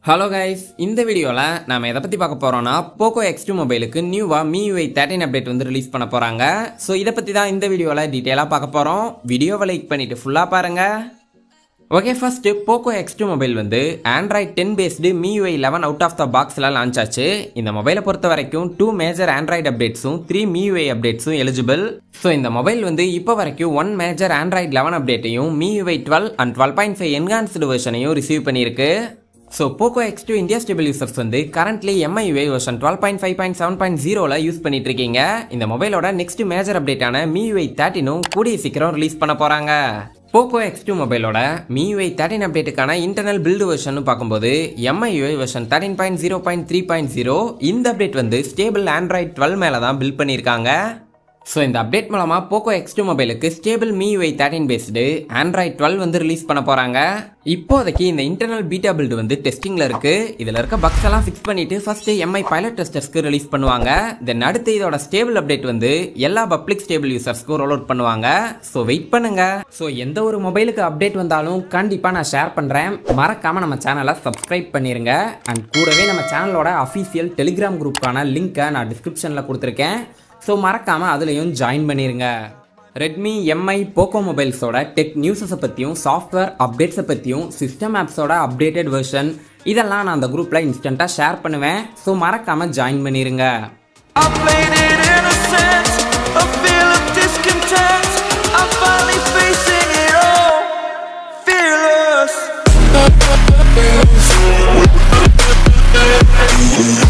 Hello guys இந்த வீடியோவில் நாம எதை பற்றி பார்க்க போகிறோம்னா போக்கோ எக்ஸ் டூ மொபைலுக்கு நியூவாக MIUI தேர்ட்டின் அப்டேட் வந்து ரிலீஸ் பண்ண போகிறாங்க ஸோ இதை பற்றி தான் இந்த வீடியோவில் டீட்டெயிலாக பார்க்க போகிறோம் வீடியோவை லைக் பண்ணிவிட்டு ஃபுல்லாக பாருங்கள் okay first Poco X two mobile வந்து Android ten based MIUI eleven out of the பாக்ஸில் லான்ச் ஆச்சு இந்த மொபைலை பொறுத்த வரைக்கும் டூ மேஜர் ஆண்ட்ராய்டு அப்டேட்ஸும் த்ரீ MIUI அப்டேட்ஸும் எலிஜிபிள் ஸோ இந்த மொபைல் வந்து இப்போ வரைக்கும் ஒன் மேஜர் ஆண்ட்ராய்டு லெவன் அப்டேட்டையும் MIUI twelve and twelve point five enhanced வெர்ஷனையும் ரிசீவ் பண்ணியிருக்கு so Poco X two India stable users வந்து currently MIUI version twelve point five point seven point ஜீரோவில் use பண்ணிட்டு இருக்கீங்க இந்த மொபைலோட நெக்ஸ்ட் மேஜர் அப்டேட்டான MIUI தேர்ட்டினும் கூடிய சீக்கிரம் ரிலீஸ் பண்ண போகிறாங்க போக்கோ எக்ஸ் டூ மொபைலோட MIUI தேர்ட்டின் அப்டேட்டுக்கான இன்டர்னல் பில்டு வெர்ஷன் பார்க்கும்போது MIUI version thirteen point zero point three point zero இந்த அப்டேட் வந்து ஸ்டேபிள் ஆண்ட்ராய்ட் டுவெல் மேலே தான் பில்ட் பண்ணியிருக்காங்க ஸோ இந்த அப்டேட் மூலமாக போக்கோ எக்ஸ் டூ மொபைலுக்கு stable MIUI thirteen based Android twelve வந்து ரிலீஸ் பண்ண போகிறாங்க இப்போதைக்கு இந்த இன்டர்னல் பீட்டா பில்டு வந்து டெஸ்டிங்கில் இருக்கு இதில் இருக்க பக்ஸ் எல்லாம் ஃபிக்ஸ் பண்ணிட்டு ஃபர்ஸ்ட் எம்ஐ பைலட் டெஸ்டர்ஸ்க்கு ரிலீஸ் பண்ணுவாங்க தென் அடுத்து இதோட ஸ்டேபிள் அப்டேட் வந்து எல்லா பப்ளிக் ஸ்டேபிள் யூசர்ஸ்க்கும் ரோல் அவுட் பண்ணுவாங்க ஸோ வெயிட் பண்ணுங்க ஸோ எந்த ஒரு மொபைலுக்கு அப்டேட் வந்தாலும் கண்டிப்பாக நான் ஷேர் பண்ணுறேன் மறக்காம நம்ம சேனலை சப்ஸ்கிரைப் பண்ணிருங்க அண்ட் கூடவே நம்ம சேனலோட அஃபீஷியல் டெலிகிராம் குரூப்க்கான லிங்க்கை நான் டிஸ்கிரிப்ஷனில் கொடுத்துருக்கேன் ஸோ மறக்காமல் அதுலேயும் ஜாயின் பண்ணிருங்க ரெட்மி எம்ஐ போக்கோ மொபைல்ஸோட டெக் நியூஸஸை பற்றியும் சாஃப்ட்வேர் அப்டேட்ஸை பற்றியும் சிஸ்டம் ஆப்ஸோட அப்டேட்டட் வெர்ஷன் இதெல்லாம் நான் அந்த குரூப்பில் இன்ஸ்டண்ட்டாக ஷேர் பண்ணுவேன் ஸோ மறக்காமல் ஜாயின் பண்ணிருங்க I played it innocent, a feel of discontent. I'm finally facing it all, fearless.